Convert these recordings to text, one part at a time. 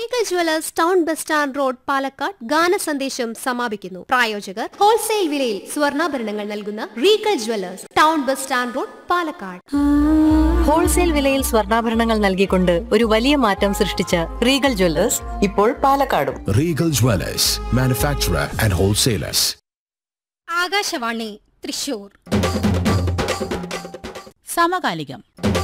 Regal jewellers town bus stand road Palakkad ഗാന സന്ദേശം സമാപിക്കുന്നു പ്രായോജകർ ഹോൾസെയിൽ വിലയിൽ സ്വർണ്ണാഭരണങ്ങൾ നൽകുന്ന Regal jewellers town bus stand road Palakkad wholesale വിലയിൽ സ്വർണ്ണാഭരണങ്ങൾ നൽകിക്കൊണ്ട് ഒരു വലിയ മാറ്റം സൃഷ്ടിച്ച റീഗൽ ജ്വല്ലേഴ്സ് ഇപ്പോൾ പാലക്കാടും Regal Dwellers, manufacturer and wholesalers. Akashvani Thrissur സമകാലികം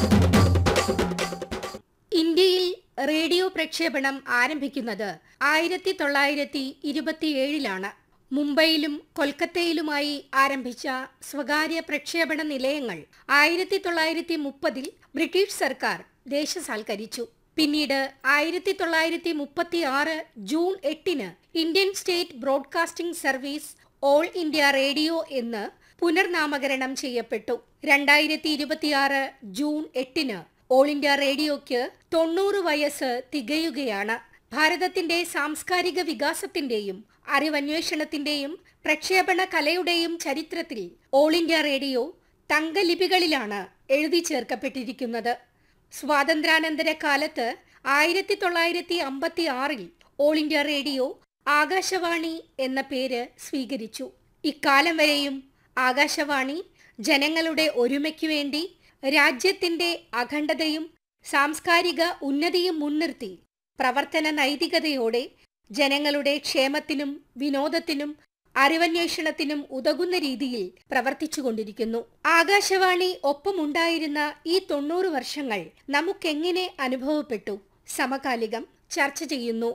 ഇന്ത്യയിൽ റേഡിയോ പ്രക്ഷേപണം ആരംഭിക്കുന്നത് ആയിരത്തി തൊള്ളായിരത്തി ഇരുപത്തിയേഴിലാണ് മുംബൈയിലും കൊൽക്കത്തയിലുമായി ആരംഭിച്ച സ്വകാര്യ പ്രക്ഷേപണ നിലയങ്ങൾ ആയിരത്തി തൊള്ളായിരത്തി മുപ്പതിൽ ബ്രിട്ടീഷ് സർക്കാർ ദേശസാൽക്കരിച്ചു പിന്നീട് ആയിരത്തി തൊള്ളായിരത്തി മുപ്പത്തി ആറ് ജൂൺ എട്ടിന് Indian state broadcasting service all India radio എന്ന് പുനർനാമകരണം ചെയ്യപ്പെട്ടു രണ്ടായിരത്തി ഇരുപത്തിയാറ് ജൂൺ എട്ടിന് ഓൾ ഇന്ത്യ റേഡിയോയ്ക്ക് തൊണ്ണൂറ് വയസ്സ് തികയുകയാണ് ഭാരതത്തിന്റെ സാംസ്കാരിക വികാസത്തിന്റെയും അറിവന്വേഷണത്തിന്റെയും പ്രക്ഷേപണ കലയുടെയും ചരിത്രത്തിൽ ഓൾ ഇന്ത്യ റേഡിയോ തങ്കലിപികളിലാണ് എഴുതി ചേർക്കപ്പെട്ടിരിക്കുന്നത് സ്വാതന്ത്ര്യാനന്തര കാലത്ത് ആയിരത്തി തൊള്ളായിരത്തി അമ്പത്തി ആറിൽ ഓൾ ഇന്ത്യ റേഡിയോ ആകാശവാണി എന്ന പേര് സ്വീകരിച്ചു ഇക്കാലം വരെയും ആകാശവാണി ജനങ്ങളുടെ ഒരുമയ്ക്കു വേണ്ടി രാജ്യത്തിന്റെ അഖണ്ഡതയും സാംസ്കാരിക ഉന്നതിയും മുൻനിർത്തി പ്രവർത്തന നൈതികതയോടെ ജനങ്ങളുടെ ക്ഷേമത്തിനും വിനോദത്തിനും അറിവന്വേഷണത്തിനും ഉതകുന്ന രീതിയിൽ പ്രവർത്തിച്ചുകൊണ്ടിരിക്കുന്നു ആകാശവാണി ഒപ്പമുണ്ടായിരുന്ന ഈ തൊണ്ണൂറ് വർഷങ്ങൾ നമുക്കെങ്ങനെ അനുഭവപ്പെട്ടു സമകാലികം ചർച്ച ചെയ്യുന്നു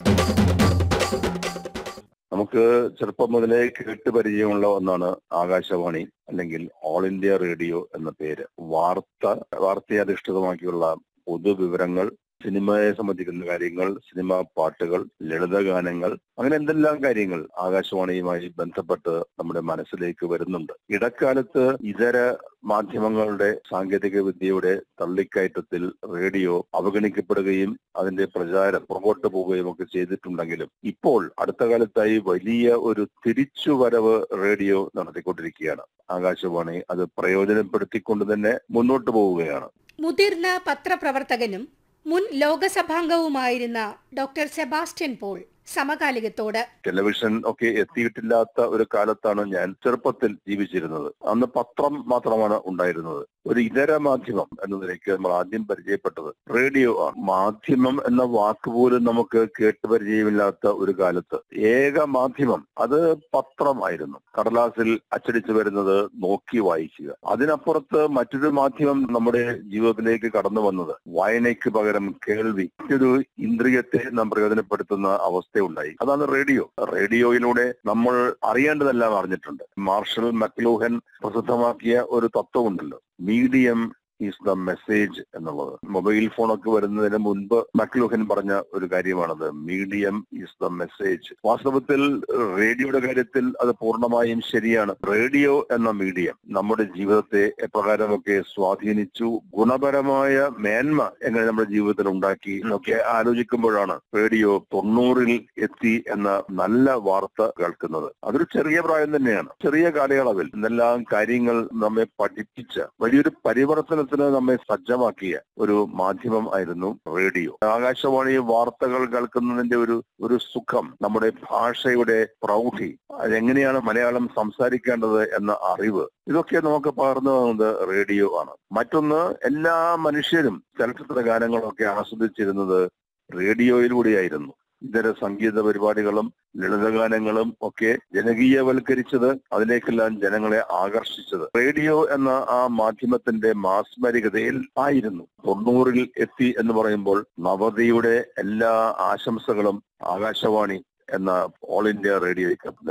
നമുക്ക് ചെറുപ്പം മുതലേ കേട്ട് പരിചയമുള്ള ഒന്നാണ് ആകാശവാണി അല്ലെങ്കിൽ ഓൾ ഇന്ത്യ റേഡിയോ എന്ന പേര് വാർത്ത വാർത്തയെ അധിഷ്ഠിതമാക്കിയുള്ള പൊതുവിവരങ്ങൾ സിനിമയെ സംബന്ധിക്കുന്ന കാര്യങ്ങൾ സിനിമാ പാട്ടുകൾ ലളിതഗാനങ്ങൾ അങ്ങനെ എന്തെല്ലാം കാര്യങ്ങൾ ആകാശവാണിയുമായി ബന്ധപ്പെട്ട് നമ്മുടെ മനസ്സിലേക്ക് വരുന്നുണ്ട് ഇടക്കാലത്ത് ഇതര മാധ്യമങ്ങളുടെ സാങ്കേതിക വിദ്യയുടെ തള്ളിക്കയറ്റത്തിൽ റേഡിയോ അവഗണിക്കപ്പെടുകയും അതിന്റെ പ്രചാരം പുറകോട്ട് പോവുകയും ഒക്കെ ചെയ്തിട്ടുണ്ടെങ്കിലും ഇപ്പോൾ അടുത്ത കാലത്തായി വലിയ ഒരു തിരിച്ചുവരവ് റേഡിയോ നടത്തിക്കൊണ്ടിരിക്കുകയാണ് ആകാശവാണി അത് പ്രയോജനപ്പെടുത്തിക്കൊണ്ട് തന്നെ മുന്നോട്ട് പോവുകയാണ് മുതിർന്ന പത്രപ്രവർത്തകനും മുൻ ലോകസഭാംഗവുമായിരുന്ന ഡോക്ടർ സെബാസ്റ്റ്യൻ പോൾ സമകാലികത്തോട് ടെലിവിഷൻ ഒക്കെ എത്തിയിട്ടില്ലാത്ത ഒരു കാലത്താണ് ഞാൻ ചെറുപ്പത്തിൽ ജീവിച്ചിരുന്നത് അന്ന് പത്രം മാത്രമാണ് ഉണ്ടായിരുന്നത് ഒരു ഇതര മാധ്യമം എന്ന നിലയ്ക്ക് നമ്മൾ ആദ്യം പരിചയപ്പെട്ടത് റേഡിയോ ആണ് മാധ്യമം എന്ന വാക്ക് പോലും നമുക്ക് കേട്ട് പരിചയമില്ലാത്ത ഒരു കാലത്ത് ഏക മാധ്യമം അത് പത്രമായിരുന്നു കടലാസിൽ അച്ചടിച്ചു വരുന്നത് നോക്കി വായിക്കുക അതിനപ്പുറത്ത് മറ്റൊരു മാധ്യമം നമ്മുടെ ജീവിതത്തിലേക്ക് കടന്നു വന്നത് വായനയ്ക്ക് പകരം കേൾവി ഒരു ഇന്ദ്രിയത്തെ നാം പ്രയോജനപ്പെടുത്തുന്ന അവസ്ഥയുണ്ടായി അതാണ് റേഡിയോ റേഡിയോയിലൂടെ നമ്മൾ അറിയേണ്ടതെല്ലാം അറിഞ്ഞിട്ടുണ്ട് മാർഷൽ മക്ലൂഹൻ പ്രസിദ്ധമാക്കിയ ഒരു തത്വമുണ്ടല്ലോ മീഡിയം ഈസ് ദ മെസ്സേജ് എന്നുള്ളത് മൊബൈൽ ഫോണൊക്കെ വരുന്നതിന് മുൻപ് മക്ലൂഹൻ പറഞ്ഞ ഒരു കാര്യമാണത് മീഡിയം ഈസ് ദ മെസ്സേജ് വാസ്തവത്തിൽ റേഡിയോയുടെ കാര്യത്തിൽ അത് പൂർണ്ണമായും ശരിയാണ് റേഡിയോ എന്ന മീഡിയം നമ്മുടെ ജീവിതത്തെ എപ്രകാരമൊക്കെ സ്വാധീനിച്ചു ഗുണപരമായ മേന്മ എങ്ങനെ നമ്മുടെ ജീവിതത്തിൽ ഉണ്ടാക്കി എന്നൊക്കെ ആലോചിക്കുമ്പോഴാണ് റേഡിയോ തൊണ്ണൂറിൽ എത്തി എന്ന നല്ല വാർത്ത കേൾക്കുന്നത് അതൊരു ചെറിയ പ്രായം തന്നെയാണ് ചെറിയ കാലയളവിൽ എന്തെല്ലാം കാര്യങ്ങൾ നമ്മെ പഠിപ്പിച്ച വലിയൊരു പരിവർത്തനത്തിന് നമ്മെ സജ്ജമാക്കിയ ഒരു മാധ്യമം ആയിരുന്നു റേഡിയോ ആകാശവാണി വാർത്തകൾ കേൾക്കുന്നതിന്റെ ഒരു ഒരു സുഖം നമ്മുടെ ഭാഷയുടെ പ്രൗഢി അതെങ്ങനെയാണ് മലയാളം സംസാരിക്കേണ്ടത് എന്ന അറിവ് ഇതൊക്കെ നമുക്ക് പകർന്നു തന്നത് റേഡിയോ ആണ് മറ്റൊന്ന് എല്ലാ മനുഷ്യരും ചലച്ചിത്ര ഗാനങ്ങളൊക്കെ ആസ്വദിച്ചിരുന്നത് റേഡിയോയിലൂടെയായിരുന്നു ഇതര സംഗീത പരിപാടികളും ലളിതഗാനങ്ങളും ഒക്കെ ജനകീയവൽക്കരിച്ചത് അതിലേക്കെല്ലാം ജനങ്ങളെ ആകർഷിച്ചത് റേഡിയോ എന്ന ആ മാധ്യമത്തിന്റെ മാസ്മരികതയിൽ ആയിരുന്നു തൊണ്ണൂറിൽ എത്തി എന്ന് പറയുമ്പോൾ നവതിയുടെ എല്ലാ ആശംസകളും ആകാശവാണി എന്ന ഓൾ ഇന്ത്യ റേഡിയോയ്ക്ക്